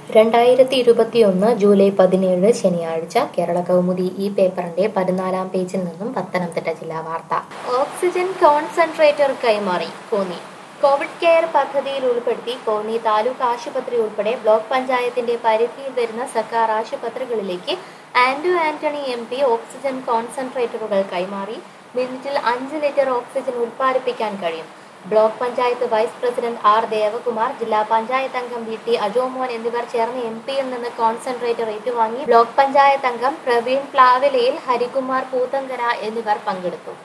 രണ്ടായിരത്തി ഇരുപത്തിയൊന്ന് ജൂലൈ പതിനേഴ് ശനിയാഴ്ച കേരള കൗമുദി ഈ പേപ്പറിന്റെ പതിനാലാം പേജിൽ നിന്നും പത്തനംതിട്ട ജില്ലാ വാർത്ത ഓക്സിജൻ കോൺസെൻട്രേറ്റർ കൈമാറി കോന്നി കോവിഡ് കെയർ പദ്ധതിയിൽ ഉൾപ്പെടുത്തി കോന്നി താലൂക്ക് ആശുപത്രി ഉൾപ്പെടെ ബ്ലോക്ക് പഞ്ചായത്തിന്റെ പരിധിയിൽ വരുന്ന സർക്കാർ ആശുപത്രികളിലേക്ക് Anto Antony M P oxygen കോൺസെൻട്രേറ്ററുകൾ കൈമാറി മിനിറ്റിൽ അഞ്ച് ലിറ്റർ ഓക്സിജൻ ഉൽപ്പാദിപ്പിക്കാൻ കഴിയും block panchayat vice president R Devakumar ജില്ലാ പഞ്ചായത്ത് അംഗം വി ടി അജോമോൻ എന്നിവർ ചേർന്ന് എം പിയിൽ നിന്ന് കോൺസെൻട്രേറ്റർ ഏറ്റുവാങ്ങി ബ്ലോക്ക് പഞ്ചായത്ത് അംഗം പ്രവീൺ പ്ലാവിലയിൽ ഹരികുമാർ പൂത്തങ്കര എന്നിവർ പങ്കെടുത്തു